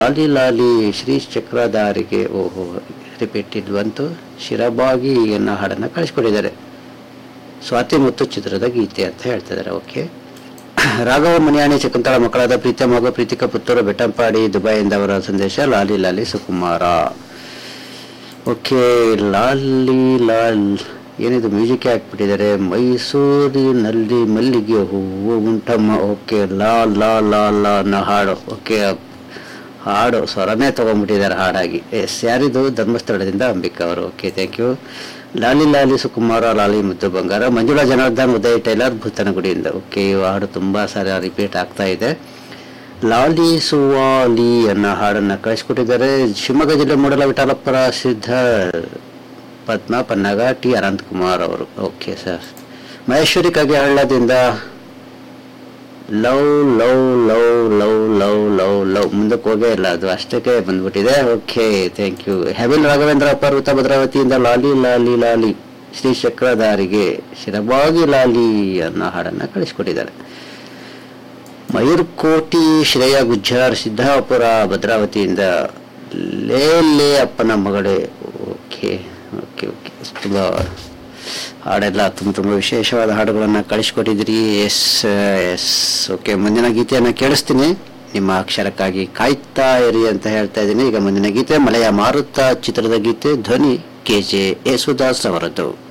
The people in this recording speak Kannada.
ಲಾಲಿ ಲಾಲಿ ಶ್ರೀ ಚಕ್ರಧಾರಿಗೆ ಓಹೋ ರಿಪೀಟೆಡ್ ಬಂತು ಶಿರಬಾಗಿ ಅನ್ನೋ ಹಾಡನ್ನು ಕಳಿಸ್ಕೊಟ್ಟಿದ್ದಾರೆ ಸ್ವಾತಿ ಮತ್ತು ಚಿತ್ರದ ಗೀತೆ ಅಂತ ಹೇಳ್ತಾ ಇದ್ದಾರೆ ಓಕೆ ರಾಘವ ಮನಿಯಾಣಿ ಶಕುಂತಳ ಮಕ್ಕಳಾದ ಪ್ರೀತ ಮಗು ಪ್ರೀತಿಕ ಪುತ್ತೂರು ಬೆಟ್ಟಂಪಾಡಿ ದುಬೈಯಿಂದ ಅವರ ಸಂದೇಶ ಲಾಲಿ ಲಾಲಿ ಸುಕುಮಾರ ಓಕೆ ಲಾಲಿ ಲಾಲ್ ಏನಿದು ಮ್ಯೂಸಿಕ್ ಹಾಕ್ಬಿಟ್ಟಿದ್ದಾರೆ ಮೈಸೂರಿನಲ್ಲಿ ಮಲ್ಲಿಗೆ ಹೂವು ಉಂಟಮ್ಮ ಓಕೆ ಲಾ ಲಾ ಲಾ ಲಾ ಅನ್ನೋ ಹಾಡು ಓಕೆ ಹಾಡು ಸ್ವರನೇ ತಗೊಂಡ್ಬಿಟ್ಟಿದ್ದಾರೆ ಹಾಡಾಗಿ ಎಸ್ ಯಾರಿದು ಧರ್ಮಸ್ಥಳದಿಂದ ಅಂಬಿಕಾ ಅವರು ಓಕೆ ಥ್ಯಾಂಕ್ ಯು ಲಾಲಿ ಲಾಲಿ ಸುಕುಮಾರ ಲಾಲಿ ಮುದ್ದು ಬಂಗಾರ ಮಂಜುಳಾ ಜನಾರ್ದನ್ ಉದಯ್ ಟೈಲರ್ ಭೂತನಗುಡಿಯಿಂದ ಓಕೆ ಈ ಹಾಡು ತುಂಬ ಸಾರಿ ರಿಪೀಟ್ ಆಗ್ತಾ ಇದೆ ಲಾಲಿ ಸುವಾಲಿ ಅನ್ನೋ ಹಾಡನ್ನು ಕಳಿಸ್ಕೊಟ್ಟಿದ್ದಾರೆ ಶಿವಮೊಗ್ಗ ಜಿಲ್ಲೆ ಮೂಡಲ ವಿಠಾಲಪುರ ಸಿದ್ಧ ಪದ್ಮ ಪನ್ನಗ ಟಿ ಅನಂತ್ ಕುಮಾರ್ ಅವರು ಓಕೆ ಸರ್ ಮಹೇಶ್ವರಿ ಕಗೆ ಹಳ್ಳದಿಂದ love love love love love love love ಮುಂದಕ್ಕೆ ಹೋಗೇ ಇಲ್ಲ ಅದು ಅಷ್ಟಕ್ಕೆ ಬಂದ್ಬಿಟ್ಟಿದೆ ಓಕೆ ಥ್ಯಾಂಕ್ ಯು ಹೆವೆಲ್ ರಾಘವೇಂದ್ರ ಪರ್ವತ ಭದ್ರಾವತಿಯಿಂದ ಲಾಲಿ ಲಾಲಿ ಲಾಲಿ ಶ್ರೀ ಚಕ್ರಧಾರಿಗೆ ಶಿರಬಾಗಿ ಲಾಲಿ ಅನ್ನೋ ಹಾಡನ್ನು ಕಳಿಸ್ಕೊಟ್ಟಿದ್ದಾರೆ ಮಯೂರ್ ಕೋಟಿ ಶ್ರೇಯ ಗುಜ್ಜಾರ್ ಸಿದ್ದಾಪುರ ಭದ್ರಾವತಿಯಿಂದ ಲೇ ಲೇ ಅಪ್ಪನ ಮಗಳೇ ಓಕೆ ಓಕೆ ಓಕೆ ತುಂಬ ಹಾಡೆಲ್ಲ ತುಂಬ ತುಂಬ ವಿಶೇಷವಾದ ಹಾಡುಗಳನ್ನು ಕಳಿಸ್ಕೊಟ್ಟಿದ್ರಿ ಎಸ್ ಎಸ್ ಓಕೆ ಮುಂದಿನ ಗೀತೆಯನ್ನು ಕೇಳಿಸ್ತೀನಿ ನಿಮ್ಮ ಅಕ್ಷರಕ್ಕಾಗಿ ಕಾಯ್ತಾ ಇರಿ ಅಂತ ಹೇಳ್ತಾ ಇದ್ದೀನಿ ಈಗ ಮುಂದಿನ ಗೀತೆ ಮಳೆಯ ಮಾರುತ್ತ ಚಿತ್ರದ ಗೀತೆ ಧ್ವನಿ ಕೆ ಜೆ ಯೇಸುದಾಸ್ ಅವರದ್ದು